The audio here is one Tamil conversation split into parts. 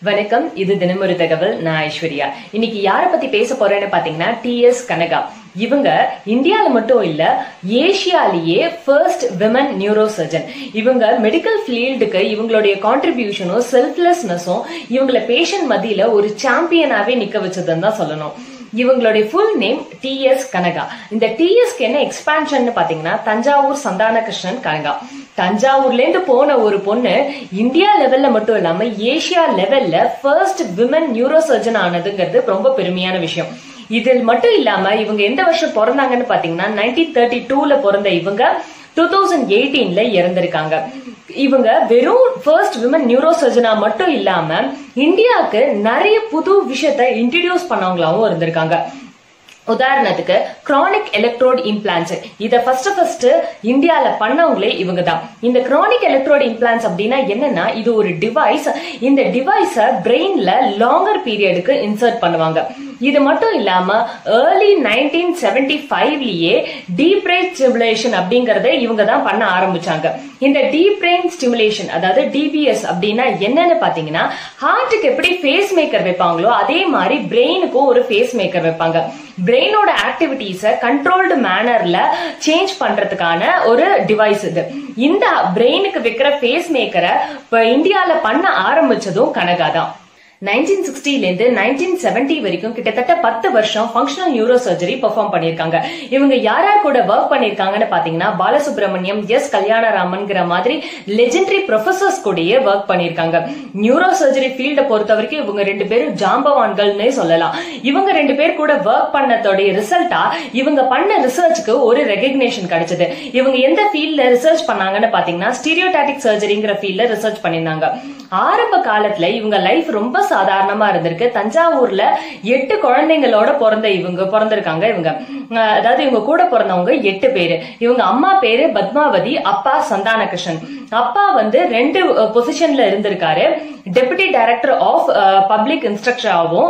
வணக்கம் இது தினமொரு தகவல் நான் ஐஸ்வர்யா இன்னைக்கு யாரை பத்தி பேச போறேன்னு பாத்தீங்கன்னா டி எஸ் கனகா இவங்க இந்தியால மட்டும் இல்ல ஏசியாலேயே ஃபர்ஸ்ட் விமன் நியூரோ சர்ஜன் இவங்க மெடிக்கல் ஃபீல்டுக்கு இவங்களுடைய கான்ட்ரிபியூஷனும் செல்ஃப்லெஸ்னஸும் இவங்கள பேஷண்ட் மத்தியில ஒரு சாம்பியனாவே நிக்க வச்சதுன்னு தான் சொல்லணும் இவங்களுடைய full name T S Kanaka இந்த டிஎஸ்க்கு என்ன எக்ஸ்பான்ஷன் பாத்தீங்கன்னா தஞ்சாவூர் சந்தான கிருஷ்ணன் கனகா தஞ்சாவூர்ல இருந்து போன ஒரு பொண்ணு இந்தியா லெவல்ல மட்டும் இல்லாம ஏசியா லெவல்ல ஃபர்ஸ்ட் விமன் நியூரோ சர்ஜன் ஆனதுங்கிறது ரொம்ப பெருமையான விஷயம் இதில் மட்டும் இல்லாம இவங்க எந்த வருஷம் பிறந்தாங்கன்னு பாத்தீங்கன்னா நைன்டீன் தேர்ட்டி டூல பிறந்த இவங்க டூ தௌசண்ட் எயிட்டீன்ல இறந்திருக்காங்க இவங்க வெறும் ஃபர்ஸ்ட் விமன் நியூரோ சர்ஜனா மட்டும் இல்லாம இந்தியாவுக்கு நிறைய புது விஷயத்த இன்ட்ரடியூஸ் பண்ணவங்களாவும் இருந்திருக்காங்க உதாரணத்துக்கு கிரானிக் எலக்ட்ரோட் இம்ப்ளான்ஸ் இத ஃபர்ஸ்ட் ஃபர்ஸ்ட் இந்தியால பண்ணவங்களே இவங்க தான் இந்த கிரானிக் எலக்ட்ரோட் இம்ப்ளான்ஸ் அப்படின்னா என்னன்னா இது ஒரு டிவைஸ் இந்த டிவைஸ பிரெயின்ல லாங்கர் பீரியடுக்கு இன்சர்ட் பண்ணுவாங்க இது மட்டும் இல்லாம ஏர்லி நைன்டீன் செவன்டி ஃபைவ்லயே டீப் பிரெயின் ஸ்டிமுலேஷன் அப்படிங்கறத இவங்க தான் பண்ண ஆரம்பிச்சாங்க இந்த டீப் பிரெயின் ஸ்டிமுலேஷன் அதாவது டிபிஎஸ் அப்படின்னா என்னன்னு பாத்தீங்கன்னா ஹார்ட்டுக்கு எப்படி ஃபேஸ் மேக்கர் வைப்பாங்களோ அதே மாதிரி பிரெயினுக்கும் ஒரு ஃபேஸ் மேக்கர் வைப்பாங்க பிரெயினோட ஆக்டிவிட்டிஸ கண்ட்ரோல்டு மேனர்ல சேஞ்ச் பண்றதுக்கான ஒரு டிவைஸ் இது இந்த பிரெயினுக்கு வைக்கிற ஃபேஸ் மேக்கரை இப்ப இந்தியால பண்ண ஆரம்பிச்சதும் கனகா தான் நைன்டீன் சிக்ஸ்டில இருந்து நைன்டீன் செவன்டி வரைக்கும் கிட்டத்தட்ட பத்து வருஷம் ஃபங்க்ஷனல் நியூரோ சர்ஜரி பெர்ஃபார்ம் பண்ணிருக்காங்க இவங்க யார் யார் கூட ஒர்க் பண்ணிருக்காங்கன்னு பாத்தீங்கன்னா பாலசுப்ரமணியம் எஸ் கல்யாணராமன்ங்கிற மாதிரி லெஜெண்டரி ப்ரொஃபசர்ஸ் கூடயே ஒர்க் பண்ணிருக்காங்க நியூரோ சர்ஜரி ஃபீல்ட பொறுத்த வரைக்கும் இவங்க ரெண்டு பேரும் ஜாம்பவான்கள்னே சொல்லலாம் இவங்க ரெண்டு பேர் கூட ஒர்க் பண்ணதோடைய ரிசல்ட்டா இவங்க பண்ண ரிசர்ச்க்கு ஒரு ரெகக்னேஷன் கிடைச்சது இவங்க எந்த ஃபீல்ட்ல ரிசர்ச் பண்ணாங்கன்னு பாத்தீங்கன்னா ஸ்டீரியோடாட்டிக் சர்ஜரிங்கிற ஃபீல்ட்ல ரிசர்ச் பண்ணிருந்தாங்க ஆரம்ப காலத்துல இவங்க லைஃப் ரொம்ப சாதாரணமா இருந்திருக்கு தஞ்சாவூர்ல எட்டு குழந்தைங்களோட பிறந்த இவங்க பிறந்திருக்காங்க இவங்க அஹ் அதாவது இவங்க கூட பிறந்தவங்க எட்டு பேரு இவங்க அம்மா பேரு பத்மாவதி அப்பா சந்தான கிருஷ்ணன் அப்பா வந்து ரெண்டு பொசிஷன்ல இருந்திருக்காரு டெபுட்டி டைரக்டர் ஆஃப் பப்ளிக் இன்ஸ்ட்ரக்டராகவும்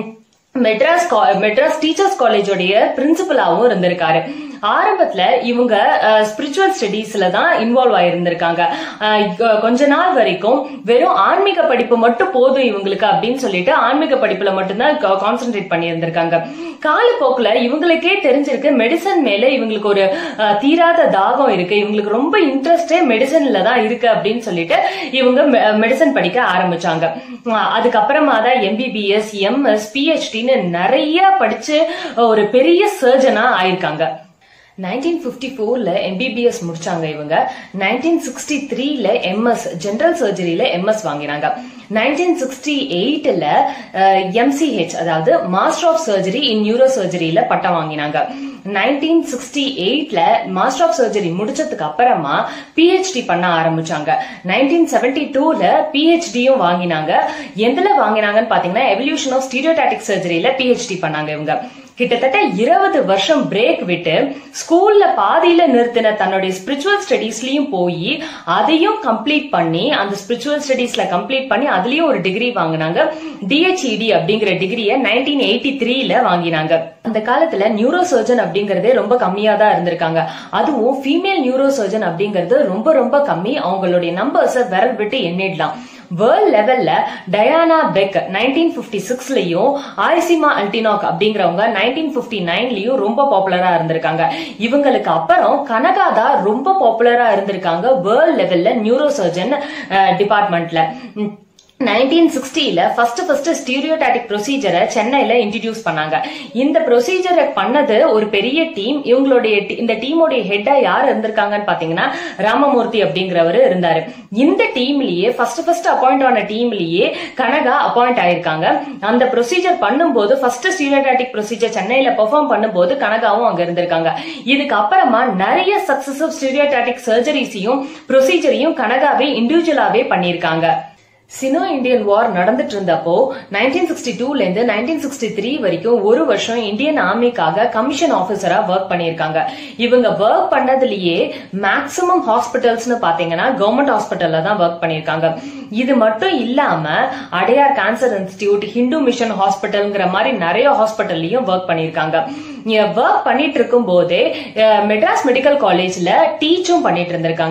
மெட்ராஸ் மெட்ராஸ் டீச்சர்ஸ் காலேஜோடைய பிரின்சிபலாவும் இருந்திருக்காரு ஆரம்பத்துல இவங்க ஸ்பிரிச்சுவல் ஸ்டடீஸ்ல தான் இன்வால்வ் ஆயிருந்திருக்காங்க கொஞ்ச நாள் வரைக்கும் வெறும் ஆன்மீக படிப்பு மட்டும் போதும் இவங்களுக்கு அப்படின்னு சொல்லிட்டு ஆன்மீக படிப்புல மட்டும்தான் கான்சென்ட்ரேட் பண்ணி இருந்திருக்காங்க காலப்போக்குல இவங்களுக்கே தெரிஞ்சிருக்கு மெடிசன் மேல இவங்களுக்கு ஒரு தீராத தாகம் இருக்கு இவங்களுக்கு ரொம்ப இன்ட்ரெஸ்டே மெடிசன்ல தான் இருக்கு அப்படின்னு சொல்லிட்டு இவங்க மெடிசன் படிக்க ஆரம்பிச்சாங்க அதுக்கப்புறமா தான் எம்பிபிஎஸ் எம்எஸ் பிஹெச்டின்னு நிறைய படிச்சு ஒரு பெரிய சர்ஜனா ஆயிருக்காங்க நைன்டீன் பிப்டி ஃபோர்ல எம்பிபிஎஸ் முடிச்சாங்க இவங்க நைன்டீன் சிக்ஸ்டி த்ரீல எம்எஸ் ஜெனரல் சர்ஜரியில எம்எஸ் வாங்கினாங்க நைன்டீன் சிக்ஸ்டி எயிட்ல எம்சிஹெச் அதாவது master of surgery in neuro சர்ஜரியில பட்டம் வாங்கினாங்க நைன்டீன் சிக்ஸ்டி எயிட்ல மாஸ்டர் ஆஃப் சர்ஜரி முடிச்சதுக்கு அப்புறமா பிஹெச்டி பண்ண ஆரம்பிச்சாங்க நைன்டீன் செவன்டி டூல பிஹெச்டியும் வாங்கினாங்க எதுல வாங்கினாங்கன்னு பாத்தீங்கன்னா எவல்யூஷன் ஆஃப் ஸ்டீரியோடாட்டிக் சர்ஜரியில பிஹெச்டி பண்ணாங்க இவங்க கிட்டத்தட்ட இருபது வருஷம் பிரேக் விட்டு ஸ்கூல்ல பாதியில நிறுத்தின தன்னுடைய ஸ்பிரிச்சுவல் ஸ்டடீஸ்லயும் போய் அதையும் கம்ப்ளீட் பண்ணி அந்த ஸ்பிரிச்சுவல் ஸ்டடீஸ்ல கம்ப்ளீட் பண்ணி அதுலயும் ஒரு டிகிரி வாங்கினாங்க டிஹெச்இடி அப்படிங்கிற டிகிரிய நைன்டீன் எயிட்டி த்ரீல வாங்கினாங்க அந்த காலத்துல நியூரோ சர்ஜன் அப்படிங்கறதே ரொம்ப கம்மியா தான் இருந்திருக்காங்க அதுவும் ஃபீமேல் நியூரோ சர்ஜன் அப்படிங்கறது ரொம்ப ரொம்ப கம்மி அவங்களுடைய நம்பர்ஸ விரல் விட்டு எண்ணிடலாம் வேர்ல்ட் லெவல்ல டயானா பெக் நைன்டீன் பிப்டி சிக்ஸ்லயும் ஆய்சிமா அல்டினாக் அப்படிங்கிறவங்க நைன்டீன் பிப்டி நைன்லயும் ரொம்ப பாப்புலரா இருந்திருக்காங்க இவங்களுக்கு அப்புறம் கனகாதா ரொம்ப பாப்புலரா இருந்திருக்காங்க வேர்ல்ட் லெவல்ல நியூரோ சர்ஜன் டிபார்ட்மெண்ட்ல நைன்டீன் சிக்ஸ்டில ஃபர்ஸ்ட் ஃபர்ஸ்ட் ஸ்டீரியோடாட்டிக் ப்ரொசீஜரை சென்னையில இன்ட்ரடியூஸ் பண்ணாங்க இந்த ப்ரொசீஜரை பண்ணது ஒரு பெரிய டீம் இவங்களுடைய இந்த டீமோடைய ஹெட்டா யார் இருந்திருக்காங்கன்னு பாத்தீங்கன்னா ராமமூர்த்தி அப்படிங்கிறவர் இருந்தாரு இந்த டீம்லயே ஃபர்ஸ்ட் ஃபர்ஸ்ட் அப்பாயிண்ட் ஆன டீம்லயே கனகா அப்பாயிண்ட் ஆயிருக்காங்க அந்த ப்ரொசீஜர் பண்ணும்போது ஃபர்ஸ்ட் ஸ்டீரியோடாட்டிக் ப்ரொசீஜர் சென்னையில பெர்ஃபார்ம் பண்ணும்போது கனகாவும் அங்க இருந்திருக்காங்க இதுக்கு அப்புறமா நிறைய சக்சஸிவ் ஸ்டீரியோடாட்டிக் சர்ஜரிஸையும் ப்ரொசீஜரையும் கனகாவே இண்டிவிஜுவலாவே பண்ணியிருக்காங்க சினோ இந்தியன் வார் நடந்துட்டு இருந்தப்போ நைன்டீன் சிக்ஸ்டி டூல இருந்து நைன்டீன் சிக்ஸ்டி த்ரீ வரைக்கும் ஒரு வருஷம் இந்தியன் ஆர்மிக்காக கமிஷன் ஆபீசரா ஒர்க் பண்ணிருக்காங்க இவங்க ஒர்க் பண்ணதுலயே மேக்சிமம் ஹாஸ்பிட்டல்ஸ்னு பாத்தீங்கன்னா கவர்மெண்ட் ஹாஸ்பிட்டல்ல தான் ஒர்க் பண்ணிருக்காங்க இது மட்டும் இல்லாம Adyar cancer institute Hindu mission ஹாஸ்பிட்டல்ங்கிற மாதிரி நிறைய ஹாஸ்பிட்டல்லையும் ஒர்க் பண்ணிருக்காங்க ஒர்க் பண்ணிட்டு இருக்கும் போதே மெட்ராஸ் மெடிக்கல் காலேஜ்ல டீச்சும் பண்ணிட்டு இருந்திருக்காங்க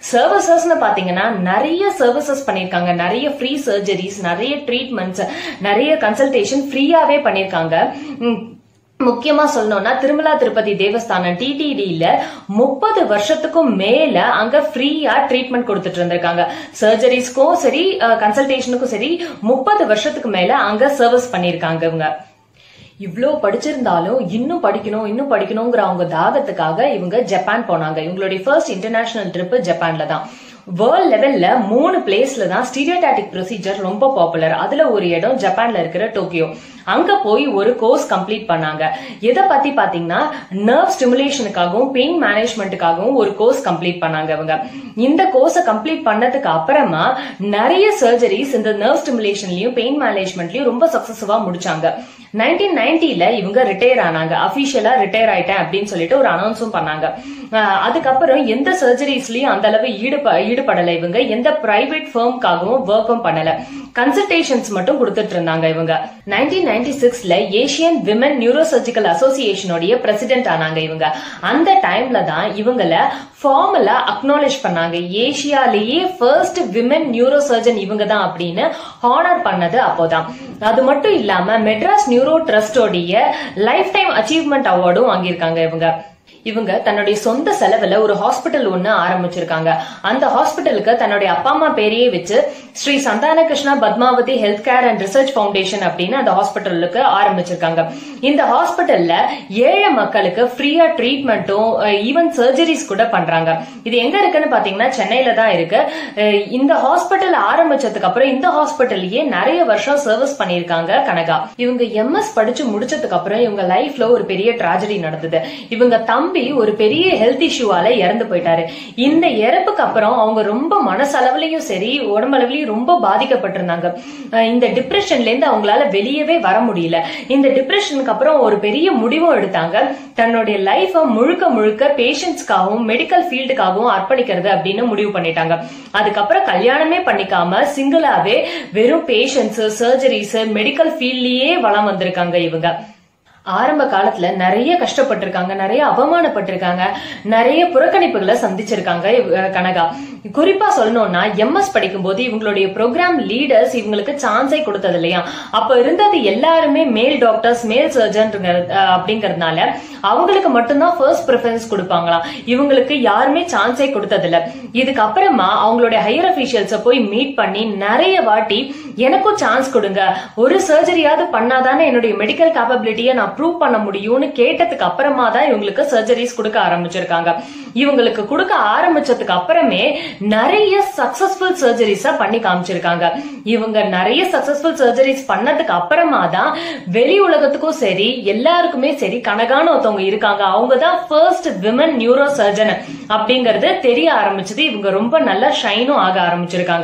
சர்வீசஸ்னு பாத்தீங்கன்னா நிறைய சர்வீசஸ் பண்ணிருக்காங்க நிறைய ஃப்ரீ சர்ஜரிஸ் நிறைய ட்ரீட்மெண்ட்ஸ் நிறைய கன்சல்டேஷன் ஃப்ரீயாவே பண்ணிருக்காங்க உம், முக்கியமா சொல்லணும்னா திருமலா திருப்பதி தேவஸ்தானம் டிடிடில முப்பது வருஷத்துக்கும் மேல அங்க ஃப்ரீயா ட்ரீட்மெண்ட் கொடுத்துட்டு இருந்திருக்காங்க சர்ஜரிஸ்க்கும் சரி கன்சல்டேஷனுக்கும் சரி முப்பது வருஷத்துக்கு மேல அங்க சர்வீஸ் பண்ணிருக்காங்க இவங்க இவ்ளோ படிச்சிருந்தாலும் இன்னும் படிக்கணும் இன்னும் படிக்கணுங்கிற அவங்க தாகத்துக்காக இவங்க ஜப்பான் போனாங்க இவங்களுடைய ஃபர்ஸ்ட் இன்டர்நேஷனல் ட்ரிப் ஜப்பான்ல தான் வேர்ல்ட் லெவல்ல மூணு பிளேஸ்ல தான் ஸ்டீரியோடாட்டிக் ப்ரொசீஜர் ரொம்ப பாப்புலர் அதுல ஒரு இடம் ஜப்பான்ல இருக்கிற டோக்கியோ அங்க போய் ஒரு கோர்ஸ் கம்ப்ளீட் பண்ணாங்க எதை பத்தி பாத்தீங்கன்னா நர்வ் ஸ்டிமுலேஷனுக்காகவும் பெயின் மேனேஜ்மெண்ட்டுக்காகவும் ஒரு கோர்ஸ் கம்ப்ளீட் பண்ணாங்க இவங்க இந்த கோர்ஸை கம்ப்ளீட் பண்ணதுக்கு அப்புறமா நிறைய சர்ஜரிஸ் இந்த நர்வ் ஸ்டிமுலேஷன்லயும் பெயின் மேனேஜ்மெண்ட்லயும் ரொம்ப சக்சஸ்ஃபுல்லா முடிச்சாங்க நைன்டீன் நைன்டில இவங்க ரிட்டையர் ஆனாங்க அபிஷியலா ரிட்டையர் ஆயிட்டேன் அப்படின்னு சொல்லிட்டு ஒரு அனௌன்ஸும் பண்ணாங்க அஹ் அதுக்கப்புறம் எந்த சர்ஜரிஸ்லயும் அந்த அளவு ஈடுப ஈடுபடல இவங்க எந்த பிரைவேட் ஃபேர்ம்காகவும் ஒர்க்கும் பண்ணல கன்சல்டேஷன்ஸ் மட்டும் கொடுத்துட்டு இருந்தாங்க இவங்க நைன்டீன் நைன்டி சிக்ஸ்ல ஏசியன் விமன் நியூரோசர்ஜிக்கல் அசோசியேஷனுடைய பிரசிடென்ட் ஆனாங்க இவங்க அந்த டைம்ல தான் இவங்கள ஃபார்மலா அக்னாலேஜ் பண்ணாங்க ஏசியாலேயே ஃபர்ஸ்ட் விமன் நியூரோ சர்ஜன் இவங்க தான் அப்படின்னு ஹானர் பண்ணது அப்போதான் அது மட்டும் இல்லாம மெட்ராஸ் நியூரோ ட்ரஸ்டோடைய லைஃப் டைம் அச்சீவ்மெண்ட் அவார்டும் வாங்கியிருக்காங்க இவங்க இவங்க தன்னுடைய சொந்த செலவுல ஒரு ஹாஸ்பிட்டல் ஒண்ணு ஆரம்பிச்சிருக்காங்க அந்த ஹாஸ்பிட்டலுக்கு தன்னுடைய அப்பா அம்மா பேரையே வச்சு Sri Santhana Krishna Padmavathi health care and research foundation அப்படின்னு அந்த ஹாஸ்பிட்டலுக்கு ஆரம்பிச்சிருக்காங்க இந்த ஹாஸ்பிட்டல்ல ஏழை மக்களுக்கு ஃப்ரீயா ட்ரீட்மெண்ட்டும் ஈவன் சர்ஜரிஸ் கூட பண்றாங்க இது எங்க இருக்குன்னு பாத்தீங்கன்னா சென்னையில தான் இருக்கு அஹ் இந்த ஹாஸ்பிட்டல் ஆரம்பிச்சதுக்கு அப்புறம் இந்த ஹாஸ்பிட்டல்லயே நிறைய வருஷம் சர்வீஸ் பண்ணிருக்காங்க கனகா இவங்க எம்எஸ் படிச்சு முடிச்சதுக்கு அப்புறம் இவங்க லைஃப்ல ஒரு பெரிய டிராஜடி நடந்தது இவங்க தம்பி ஒரு பெரிய ஹெல்த் இஷ்யூவால இறந்து போயிட்டாரு இந்த இறப்புக்கு அப்புறம் அவங்க ரொம்ப மனசளவுலயும் சரி உடம்பளவுலயும் ரொம்ப பாதிக்கப்பட்டிருந்தாங்க அஹ் இந்த டிப்ரெஷன்ல இருந்து அவங்களால வெளியவே வர முடியல இந்த டிப்ரெஷனுக்கு அப்புறம் ஒரு பெரிய முடிவும் எடுத்தாங்க தன்னுடைய லைஃப முழுக்க முழுக்க பேஷண்ட்ஸ்க்காகவும் மெடிக்கல் ஃபீல்டுக்காகவும் அர்ப்பணிக்கிறது அப்படின்னு முடிவு பண்ணிட்டாங்க அதுக்கப்புறம் கல்யாணமே பண்ணிக்காம சிங்கிளாவே வெறும் பேஷண்ட்ஸ் சர்ஜரிஸ் மெடிக்கல் ஃபீல்ட்லயே வளம் வந்திருக்காங்க இவங்க ஆரம்ப காலத்துல நிறைய கஷ்டப்பட்டிருக்காங்க நிறைய அவமானப்பட்டிருக்காங்க நிறைய புறக்கணிப்புகளை சந்திச்சிருக்காங்க இவ- அஹ் கனகா குறிப்பா சொல்லணும்னா எம்எஸ் படிக்கும்போது இவங்களுடைய ப்ரோக்ராம் லீடர்ஸ் இவங்களுக்கு சான்ஸே கொடுத்தது இல்லையா அப்ப இருந்தது எல்லாருமே மேல் டாக்டர்ஸ் மேல் சர்ஜன் அப்படிங்கறதுனால அவங்களுக்கு மட்டும்தான் ஃபர்ஸ்ட் ப்ரிஃபரன்ஸ் கொடுப்பாங்களாம் இவங்களுக்கு யாருமே சான்ஸே கொடுத்தது இல்ல இதுக்கு அப்புறமா அவங்களுடைய ஹையர் அபிஷியல்ஸ போய் மீட் பண்ணி நிறைய வாட்டி எனக்கும் சான்ஸ் கொடுங்க ஒரு சர்ஜரியாவது பண்ணாதானே என்னுடைய மெடிக்கல் கேப்பபிலிட்டியை நான் ப்ரூவ் பண்ண முடியும்னு கேட்டதுக்கு அப்புறமா தான் இவங்களுக்கு சர்ஜரிஸ் கொடுக்க ஆரம்பிச்சிருக்காங்க இவங்களுக்கு கொடுக்க ஆரம்பிச்சதுக்கு அப்புறமே நிறைய சக்சஸ்ஃபுல் சர்ஜரிஸா பண்ணி காமிச்சிருக்காங்க இவங்க நிறைய சக்சஸ்ஃபுல் சர்ஜரிஸ் பண்ணதுக்கு அப்புறமா தான் வெளி உலகத்துக்கும் சரி எல்லாருக்குமே சரி கனகான ஒருத்தவங்க இருக்காங்க அவங்க தான் ஃபர்ஸ்ட் விமன் நியூரோ சர்ஜன் அப்படிங்கறது தெரிய ஆரம்பிச்சது இவங்க ரொம்ப நல்லா ஷைனும் ஆக ஆரம்பிச்சிருக்காங்க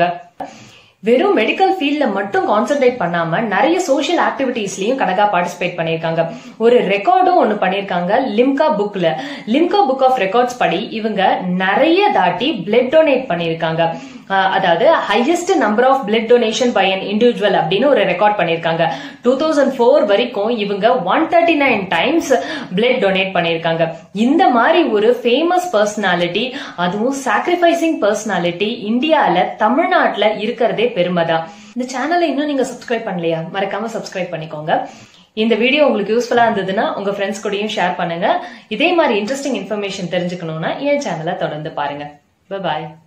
வெறும் மெடிக்கல் ஃபீல்ட்ல மட்டும் கான்சென்ட்ரேட் பண்ணாம நிறைய சோஷியல் ஆக்டிவிட்டீஸ்லயும் கனகா பார்ட்டிசிபேட் பண்ணிருக்காங்க ஒரு ரெக்கார்டும் ஒன்னு பண்ணிருக்காங்க லிம்கா புக்ல லிம்கா புக் ஆஃப் ரெக்கார்ட்ஸ் படி இவங்க நிறைய தாட்டி பிளட் டொனேட் பண்ணிருக்காங்க அஹ் அதாவது highest number of blood donation by an individual அப்படின்னு ஒரு ரெக்கார்ட் பண்ணிருக்காங்க டூ தௌசண்ட் ஃபோர் வரைக்கும் இவங்க one thirty nine times blood donate பண்ணிருக்காங்க இந்த மாதிரி ஒரு ஃபேமஸ் பர்சனாலிட்டி அதுவும் சாக்ரிஃபைசிங் பர்சனாலிட்டி இந்தியால தமிழ்நாட்டுல இருக்கிறதே பெருமைதான் இந்த சேனலை இன்னும் நீங்க சப்ஸ்கிரைப் பண்ணலையா மறக்காம சப்ஸ்கிரைப் பண்ணிக்கோங்க இந்த வீடியோ உங்களுக்கு யூஸ்ஃபுல்லா இருந்ததுன்னா உங்க ஃப்ரெண்ட்ஸ் கூடயும் ஷேர் பண்ணுங்க இதே மாதிரி இன்ட்ரெஸ்டிங் இன்ஃபர்மேஷன் தெரிஞ்சுக்கணும்னா என் சேனலை தொடர்ந்து பாருங்க பாய்